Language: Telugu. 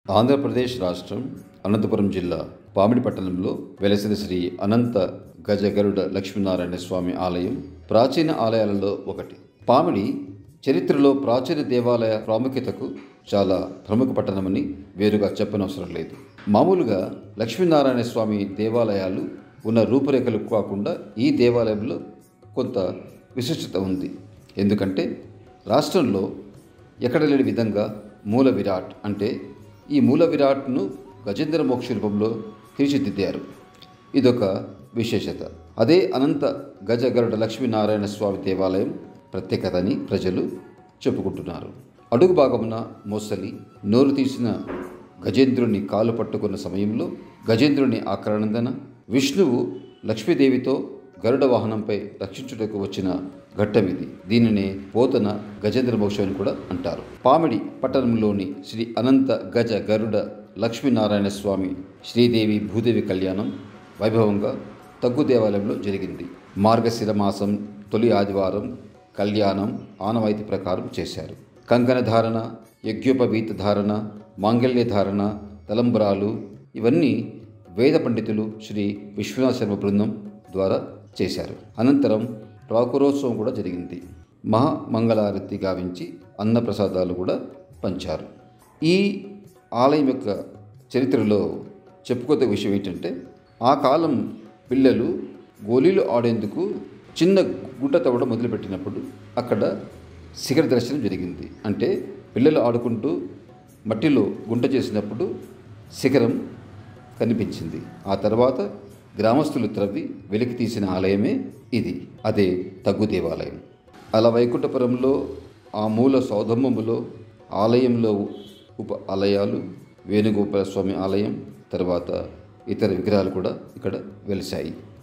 ఆంధ్రప్రదేశ్ రాష్ట్రం అనంతపురం జిల్లా పామిడి పట్టణంలో వెలసిన శ్రీ అనంత గజ గరుడ లక్ష్మీనారాయణ స్వామి ఆలయం ప్రాచీన ఆలయాలలో ఒకటి పామిడి చరిత్రలో ప్రాచీన దేవాలయ ప్రాముఖ్యతకు చాలా ప్రముఖ పట్టణమని వేరుగా చెప్పనవసరం లేదు మామూలుగా లక్ష్మీనారాయణ స్వామి దేవాలయాలు ఉన్న రూపురేఖలు కాకుండా ఈ దేవాలయంలో కొంత విశిష్టత ఉంది ఎందుకంటే రాష్ట్రంలో ఎక్కడ లేని విధంగా మూల విరాట్ అంటే ఈ మూల విరాట్ను గజేంద్ర మోక్ష రూపంలో తీర్చిదిద్దారు ఇదొక విశేషత అదే అనంత గజ గరుడ లక్ష్మీనారాయణ స్వామి దేవాలయం ప్రత్యేకత అని ప్రజలు చెప్పుకుంటున్నారు అడుగు భాగమున మోసలి నోరు తీసిన గజేంద్రుని కాలు పట్టుకున్న సమయంలో గజేంద్రుని ఆక్రమణందన విష్ణువు లక్ష్మీదేవితో గరుడ వాహనంపై రక్షించుటకు వచ్చిన ఘట్టమిది దీనినే పోతన గజేంద్ర మోక్షం అని కూడా అంటారు పామిడి పట్టణంలోని శ్రీ అనంత గజ గరుడ లక్ష్మీనారాయణ స్వామి శ్రీదేవి భూదేవి కళ్యాణం వైభవంగా తగ్గు దేవాలయంలో జరిగింది మార్గశిర మాసం తొలి ఆదివారం కళ్యాణం ఆనవాయితీ ప్రకారం చేశారు కంకణ ధారణ యజ్ఞోపవీత ధారణ మాంగళ్య ధారణ తలంబరాలు ఇవన్నీ వేద పండితులు శ్రీ విశ్వనాథ శర్మ బృందం ద్వారా చేశారు అనంతరం ప్రాకురోత్సవం కూడా జరిగింది మహామంగళారతి గావించి అన్నప్రసాదాలు కూడా పంచారు ఈ ఆలయం యొక్క చరిత్రలో చెప్పుకోదగ్గ విషయం ఏంటంటే ఆ కాలం పిల్లలు గోళీలు ఆడేందుకు చిన్న గుడ్డ తవ్వడం మొదలుపెట్టినప్పుడు అక్కడ శిఖర దర్శనం జరిగింది అంటే పిల్లలు ఆడుకుంటూ మట్టిలో గుంట చేసినప్పుడు శిఖరం కనిపించింది ఆ తర్వాత గ్రామస్తులు త్రవ్వి వెలికి తీసిన ఆలయమే ఇది అదే తగ్గు దేవాలయం అలా వైకుంఠపురంలో ఆ మూల సౌధమ్మములో ఆలయంలో ఉప ఆలయాలు వేణుగోపాల స్వామి ఆలయం తర్వాత ఇతర విగ్రహాలు కూడా ఇక్కడ వెలిశాయి